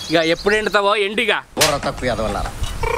ఇక ఎప్పుడు ఎండుతావో ఎండిగా బుర్ర తక్కువ ఎదవల్లారా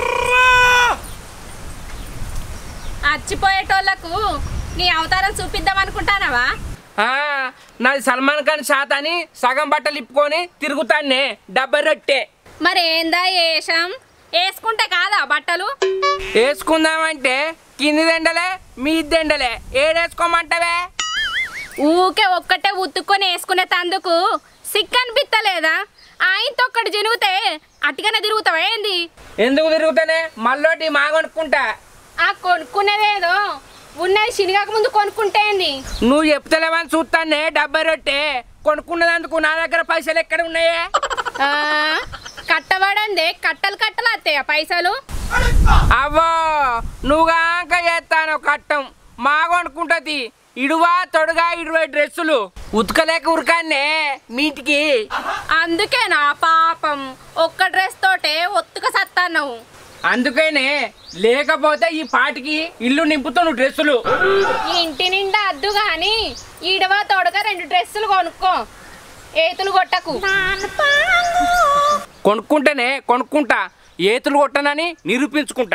అచ్చిపోయేటోళ్లకు నీ అవతారం చూపిద్దాం అనుకుంటానవా ఆ, నాది సల్మాన్ ఖాన్ షాత్ అని సగం బట్టలు ఇప్పుకొని తిరుగుతానే డబ్బై రొట్టె మరి ఏందా ఏషం వేసుకుంటే కాదా బట్టలు వేసుకుందామంటే కింది దండలే మీ దండలే ఏడేసుకోమంటావే ఊకే ఒక్కటే ఉత్తుకొని వేసుకునే తందుకు సిక్ అనిపిస్తలేదా ఆయనతో ఒక్కటి జనుగుతే అట్టుగానే తిరుగుతావా ఏంది ఎందుకు తిరుగుతానే మళ్ళోటి మా కొనుక్కుంటా ఆ కొనుక్కునేదేదో ఉన్నది శనిగాక ముందు కొనుక్కుంటే ఏంది నువ్వు చెప్తలేవని చూస్తానే డబ్బై రొట్టె కొనుక్కున్నదందుకు నా దగ్గర పైసలు ఎక్కడ ఉన్నాయే ఆ, కట్టబడందే కట్టలు కట్టలు వస్తాయా పైసలు అవ్వో నువ్వుగాక చేస్తాను కట్టం మా కొనుక్కుంటది ఇడువా తొడుగా ఇరవై డ్రెస్సులు ఉతకలేక ఉరకాన్నే మీటికి అందుకే నా పాపం ఒక్క డ్రెస్ తోటే ఒత్తుక సత్తాన్నావు అందుకనే లేకపోతే ఈ పాటికి ఇల్లు నింపుతాను డ్రెస్సులు ఈ ఇంటి నిండా అద్దు గాని ఈడవా తోడుగా రెండు డ్రెస్సులు కొనుక్కో ఏతులు కొట్టకు కొనుక్కుంటేనే కొనుక్కుంటా ఏతులు కొట్టనని నిరూపించుకుంటా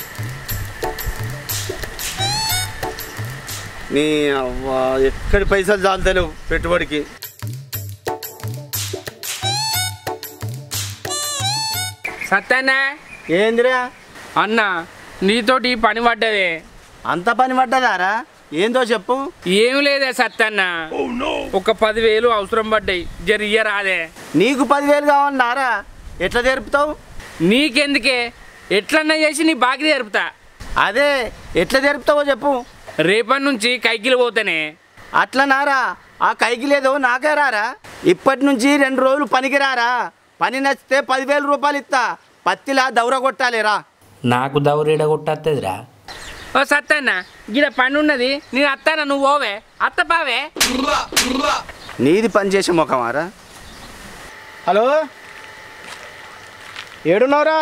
నీ అవ్వా ఎక్కడి పైసలు చాలుతలేవు పెట్టుబడికి సత్యన్నా ఏందిరా అన్న నీతోటి పని పడ్డదే అంత పని పడ్డదారా ఏందో చెప్పు ఏమి లేదే సత్యన్న ఒక పదివేలు అవసరం పడ్డాయి జరియ రాదే నీకు పదివేలు కావాలన్నారా ఎట్లా తెరుపుతావు నీకెందుకే ఎట్లన్నా చేసి నీ బాకి జరుపుతా అదే ఎట్లా తెరుపుతావో చెప్పు రేపటి నుంచి కైకిలు పోతానే అట్లా నారా ఆ కైకి లేదో నాకే రారా ఇప్పటి నుంచి రెండు రోజులు పనికి రారా పని నచ్చితే పదివేల రూపాయలు ఇస్తా పత్తిలా దౌర కొట్టాలిరా నాకు దౌరీడ కొట్టేదిరా ఓ సత్తన్న గిడ పని ఉన్నది నేను అత్తాన నువ్వు ఓవే అత్త పావే నీది పని చేసే ముఖమారా హలో ఏడున్నావురా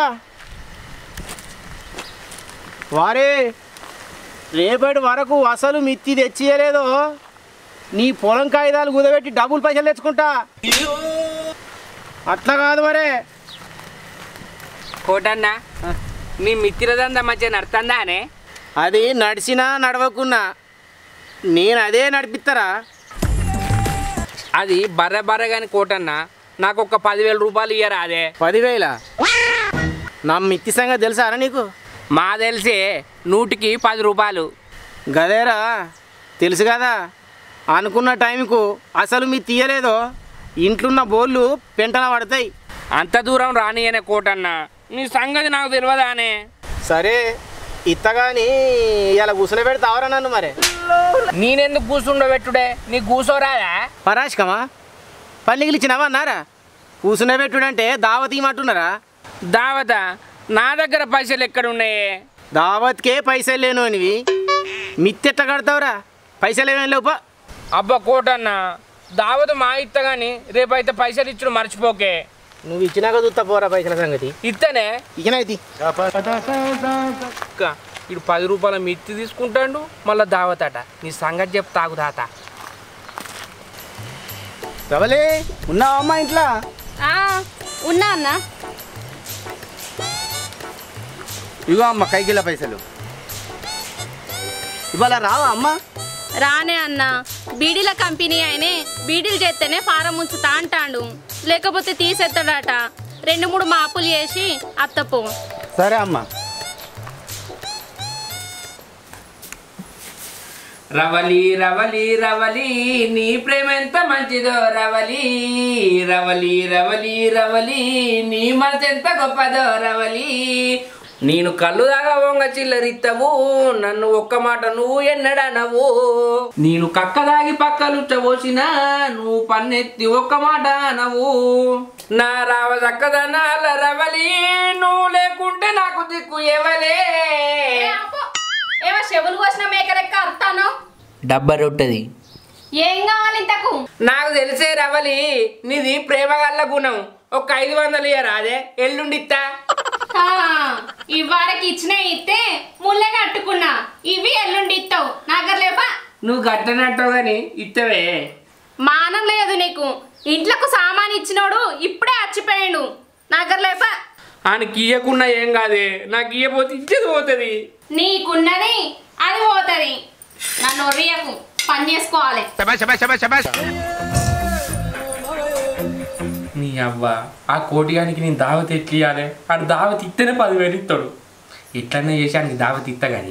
వారే రేపటి వరకు అసలు మిత్తి తెచ్చియలేదో నీ పొలం కాగితాలు కుదబెట్టి డబ్బులు పైసలు తెచ్చుకుంటా అట్లా కాదు మరే కోటన్న నీ మిత్రదందా మధ్య నడుతుందా అనే అది నడిచినా నడవకున్నా నేను అదే నడిపిస్తారా అది బర్రె బర్రె కానీ కోటన్న నాకు ఒక పదివేల రూపాయలు ఇయ్యరా అదే పదివేల నా మిత్తి సంగతి తెలుసారా నీకు మా తెలిసి నూటికి పది రూపాయలు గదేరా తెలుసు కదా అనుకున్న టైంకు అసలు మీ తీయలేదో ఇంట్లున్న బోళ్ళు పెంటన పడతాయి అంత దూరం రానియనే కోటన్న నీ సంగతి నాకు తెలియదా అనే సరే ఇత్తగాని ఇలా కూసులు పెడతావరా నన్ను మరి నేనెందుకు కూర్చుండబెట్టుడే నీ కూసోరాదా పరాశకమా పల్లిగిలు ఇచ్చినావా అన్నారా కూసునే పెట్టుడంటే దావత్ ఇమ్మంటున్నారా దావత నా దగ్గర పైసలు ఎక్కడ ఉన్నాయే దావత్కే పైసలు లేనోనివి మిత్తెట్ట కడతావురా పైసలు ఏమేం లేవు పో. అబ్బా కోటన్న దావత మా ఇత్త గాని రేపైతే పైసలు ఇచ్చుడు మర్చిపోకే నువ్వు ఇచ్చినాక చూస్తా పోరా పైసల సంగతి ఇత్తనే ఇకనైతి అక్క ఇడు పది రూపాయల మిత్తి తీసుకుంటాడు మళ్ళీ దావతట నీ సంగతి చెప్పు తాగు తాత రవలే ఉన్నావా అమ్మా ఇంట్లో ఆ, ఉన్నా అన్న ఇగో అమ్మ కైకిల పైసలు ఇవాళ రావా అమ్మా రానే అన్న బీడీల కంపెనీ అయినే బీడీలు చేస్తేనే ఫారం ఉంచుతా అంటాడు లేకపోతే తీసేస్తాడట రెండు మూడు మాపులు చేసి అత్తపో సరే అమ్మా రవలి రవలి రవలి నీ ప్రేమ ఎంత మంచిదో రవలి రవలి రవలి రవలి నీ మనసు ఎంత గొప్పదో రవలి నేను కళ్ళు దాగా వంగ చిల్లరిత్తవు నన్ను ఒక్క మాట నువ్వు ఎన్నడనవు నేను కక్క దాగి పక్కలు పోసిన నువ్వు పన్నెత్తి ఒక్క మాట అనవు నా రావ చక్కదనాల రవలి నువ్వు లేకుంటే నాకు దిక్కు ఎవలే ఏమో చెవులు కోసిన మేకలెక్క అర్థాను డబ్బా రొట్టెది ఏం కావాలి ఇంతకు నాకు తెలిసే రవలి నీది ప్రేమగల్ల గుణం ఒక ఐదు వందలు ఇయ్యరా అదే ఎల్లుండిత్తా ఆ, ఇవ్వారకి ఇచ్చిన ఇస్తే ముల్లె కట్టుకున్నా ఇవి ఎల్లుండి ఇస్తావు నాగర్లేపా నువ్వు కట్టనట్టు గాని ఇత్తవే మానం లేదు నీకు ఇంట్లోకి సామాన్ ఇచ్చినోడు ఇప్పుడే చచ్చిపోయాడు నాకు లేపా ఆయనకి ఇయ్యకున్నా ఏం కాదే నాకు ఇయ్యపోతే ఇచ్చేది పోతుంది నీకున్నది అది పోతుంది నన్ను ఒరియకు పని చేసుకోవాలి నీ అవ్వ ఆ కోటిగానికి నేను దావత్ ఎట్లియాలి ఆడు దావత్ ఇస్తేనే పదివేలు ఇస్తాడు ఇట్లనే చేసి ఆయనకి దావత్ ఇస్తా కానీ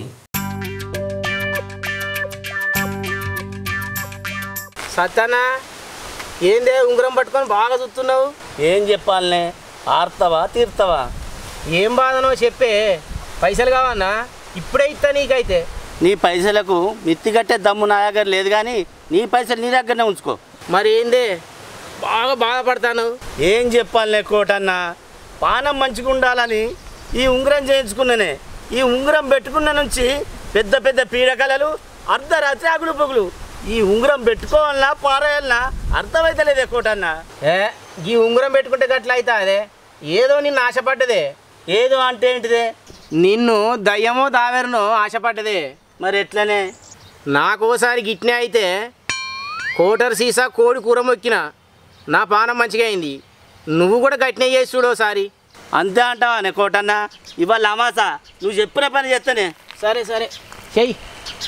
సత్తానా ఏందే ఉంగరం పట్టుకొని బాగా చూస్తున్నావు ఏం చెప్పాలనే ఆర్తవా తీర్తవా ఏం బాధనో చెప్పే పైసలు కావన్నా ఇప్పుడే ఇస్తా నీకైతే నీ పైసలకు మిత్తి కట్టే దమ్ము నా దగ్గర లేదు కానీ నీ పైసలు నీ దగ్గరనే ఉంచుకో మరి ఏందే బాగా బాధపడతాను ఏం చెప్పాలనే కోటన్న పానం మంచిగా ఉండాలని ఈ ఉంగరం చేయించుకున్నానే ఈ ఉంగరం పెట్టుకున్న నుంచి పెద్ద పెద్ద పీడకలలు అర్ధరాత్రి అగులు పొగులు ఈ ఉంగరం పెట్టుకోవాలన్నా పారేయాలన్నా అర్థమైతలేదే కోటన్న ఏ ఈ ఉంగరం పెట్టుకుంటే గట్ల అయితే అదే ఏదో నిన్ను ఆశపడ్డదే ఏదో అంటే ఏంటిదే నిన్ను దయ్యమో దావెరనో ఆశపడ్డదే మరి ఎట్లనే నాకోసారి గిట్నే అయితే కోటర్ సీసా కోడి కూర మొక్కిన నా పానం మంచిగా అయింది నువ్వు కూడా గట్టినే చేసి చూడు ఒకసారి అంతే అంటావా నే కోటన్న ఇవాళ అమాసా నువ్వు చెప్పిన పని చేస్తానే సరే సరే చెయ్యి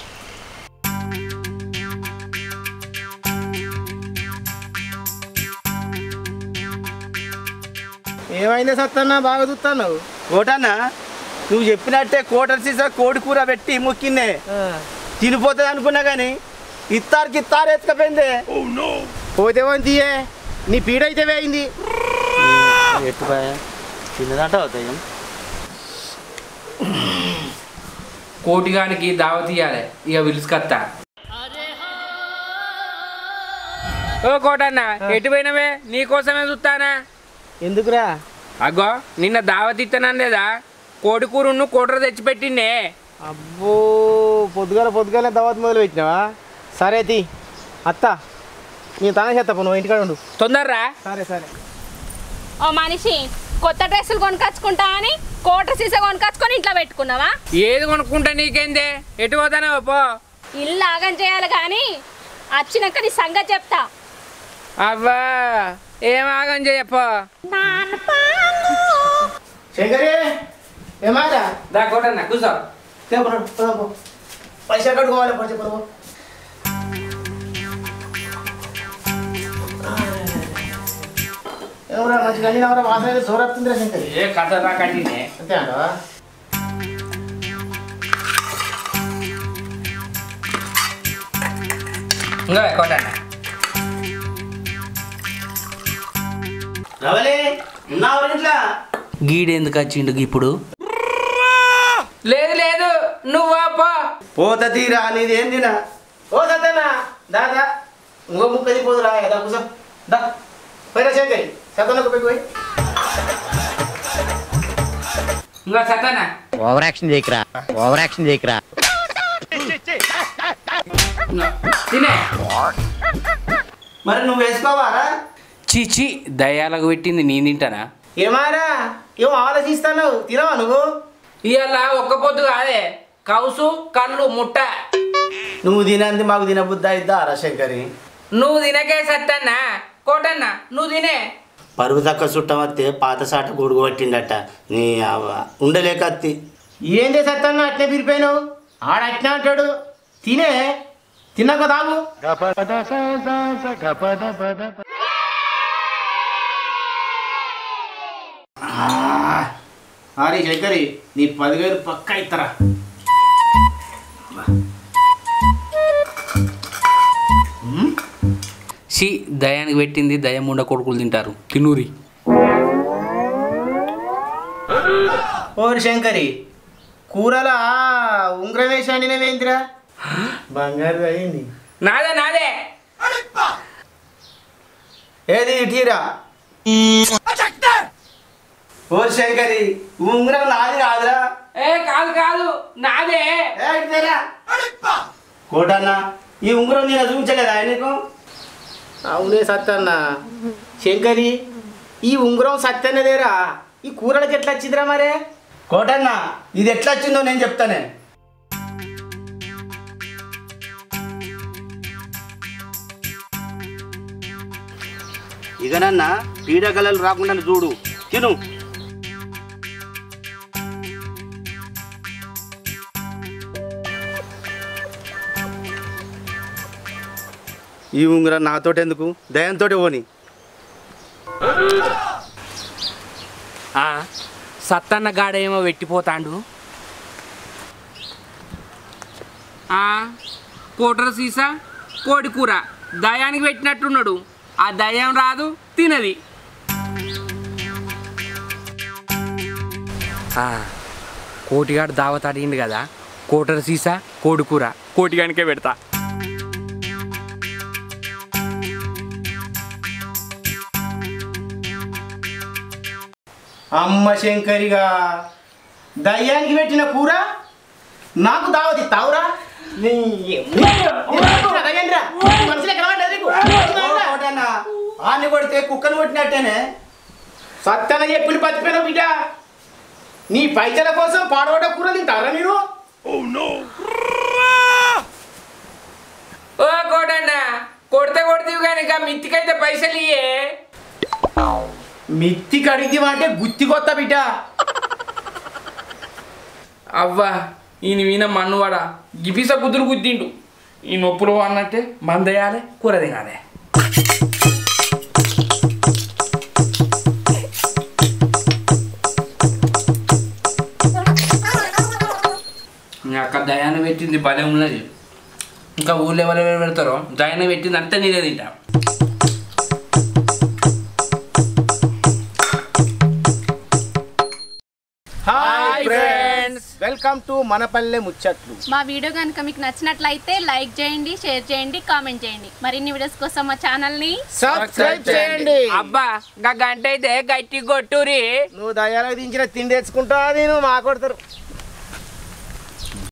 ఏమైంది సత్తన్న బాగా చూస్తున్నావు కోటన్న నువ్వు చెప్పినట్టే కోటర్ సీసా కోడి కూర పెట్టి ముక్కిందే తినిపోతుంది అనుకున్నా కానీ ఇత్తారికి ఇత్తారు ఎత్తుకపోయిందే పోతే తీయే నీ పీడైతే వేయింది ఎట్టుపోయా తిన్నదంట అవుతాయి కోటిగానికి దావత్ ఇయ్యాలి ఇక పిలుచుకత్తా ఓ కోటన్న ఎటు పోయినవే నీకోసమే చూస్తానా ఎందుకురా అగ్గో నిన్న దావత్ ఇస్తానని లేదా కోడి కూరను కోటర తెచ్చిపెట్టిండే అబ్బో పొద్దుగాల పొద్దుగాల దవాత్ మొదలు పెట్టినావా సరే తీ అత్త నేను తన చేస్తా నువ్వు ఇంటికాడ ఉండు తొందరరా సరే సరే ఓ మనిషి కొత్త డ్రెస్సులు కొనుకొచ్చుకుంటా అని కోట సీస కొనుకొచ్చుకొని ఇంట్లో పెట్టుకున్నావా ఏది కొనుక్కుంటా నీకేందే ఎటు పోతానో పో ఇల్లు ఆగం చేయాలి కానీ వచ్చినాక నీ సంగతి చెప్తా అవ్వా ఏం ఆగం చేయప్పో శంకరే ఏమారా దా కోటన్న కూర్చో పైసా కట్టుకోవాలి పో చెప్పు ఎవరా మంచిగా అన్ని ఎవరా వాసన అయితే సోరత్తుందిరా శంకరి ఏ కథ రాకండినే అంతే అంటావా ఇంకా కోటన్న రవలి ఉన్నావు ఇంట్లో గీడెందుకు వచ్చిండు ఇప్పుడు లేదు లేదు నువ్వు పో పోత తీరా నీది ఏం తినా ఓ సత్తన్నా దాదా ఇంకో ముక్క దిపోదురా దా కూర్చో దా పోయిరా శంకరి సత్తన్నకు పెట్టి పోయి ఇంకా సతానా ఓవర్ యాక్షన్ చేయకరా ఓవర్ యాక్షన్ చేయకరా తినే మరి నువ్వు వేసుకోవారా చీచి దయాలకు పెట్టింది నేను తింటానా ఏమారా ఏమో ఆలోచిస్తాను తినవా నువ్వు ఇవాళ ఒక్క పొద్దు కాదే కౌసు కళ్ళు ముట్ట నువ్వు తినంది మాకు తినబుద్ధి అయిద్దా రా శంకరి నువ్వు తినకే సత్తన్నా కోటన్న నువ్వు తినే పరుగు తక్క చుట్టం వస్తే పాత సాట గొడుగు పట్టిండట నీ అవ్వ. ఉండలేక అత్తి ఏంటి సత్తన్న అట్నే పిలిపోయినావు ఆడ అట్నే అంటాడు తినే తిన్నాక తాగు అరే శంకరి నీ పదివేలు పక్క ఇస్తారా సి దయానికి పెట్టింది దయం ఉండ కొడుకులు తింటారు తినూరి ఓరి శంకరి కూరలా ఉంగరం వేసి వండినవేంటిరా బంగారు అయింది నాదే నాదే ఏది ఇటీరా ఓ శంకరి ఉంగరం నాది కాదురా ఏ కాదు కాదు నాదే ఏ ఇటుదేరా. కోటన్న ఈ ఉంగరం నేను చూపించలేదా నీకు అవునే సత్తన్న శంకరి ఈ ఉంగరం సత్యన్నదేరా ఈ కూరలకి ఎట్లా వచ్చిందిరా మరే కోటన్న ఇది ఎట్లా వచ్చిందో నేను చెప్తానే ఇకనన్నా పీడకలలు రాకుండా చూడు తిను ఈ ఉంగరం నాతోటి ఎందుకు దయంతో పోని ఆ, సత్తన్న గాడేమో వెట్టిపోతాండు ఆ, కోటర సీసా కోడి కూర దయానికి పెట్టినట్టున్నాడు ఆ దయం రాదు తినది ఆ, కోటిగాడు దావత్ అడిగింది కదా కోటర సీసా కోడి కూర కోటిగానికే పెడతా అమ్మ శంకరిగా దయ్యానికి పెట్టిన కూర నాకు దావతి తావురా నీ ఆన్ని కొడితే కుక్కను కొట్టినట్టేనే సత్తన చెప్పులు బతిపోయిన బిడ్డ నీ పైసల కోసం పాడవడ కూర తింటారా మీరు ఓ కోటన్న కొడితే కొడితే కానీ ఇక మిత్తికైతే పైసలు ఇయ్యే మిత్తి కడిగి అంటే గుత్తి కొత్త బిడ్డ అవ్వా ఈయన వీణ మన్నువాడ గిపిస కుదురు గుద్దిండు ఈ నొప్పులు అన్నట్టే మందేయాలి కూర తినాలి మీ అక్క దయాన్ని పెట్టింది భలే ఉన్నది ఇంకా ఊళ్ళో ఎవరెవరు పెడతారో దయాన్ని పెట్టింది అంతా నేనే తింటా హాయ్ ఫ్రెండ్స్ వెల్కమ్ టు మనపల్లె ముచ్చట్లు మా వీడియో కనుక మీకు నచ్చినట్లయితే లైక్ చేయండి షేర్ చేయండి కామెంట్ చేయండి మరిన్ని వీడియోస్ కోసం మా ఛానల్ని సబ్స్క్రైబ్ చేయండి అబ్బా ఇంకా గంట అయితే గట్టి కొట్టురి నువ్వు దయాలకు దించిన తిండి తెచ్చుకుంటా నేను మా కొడతారు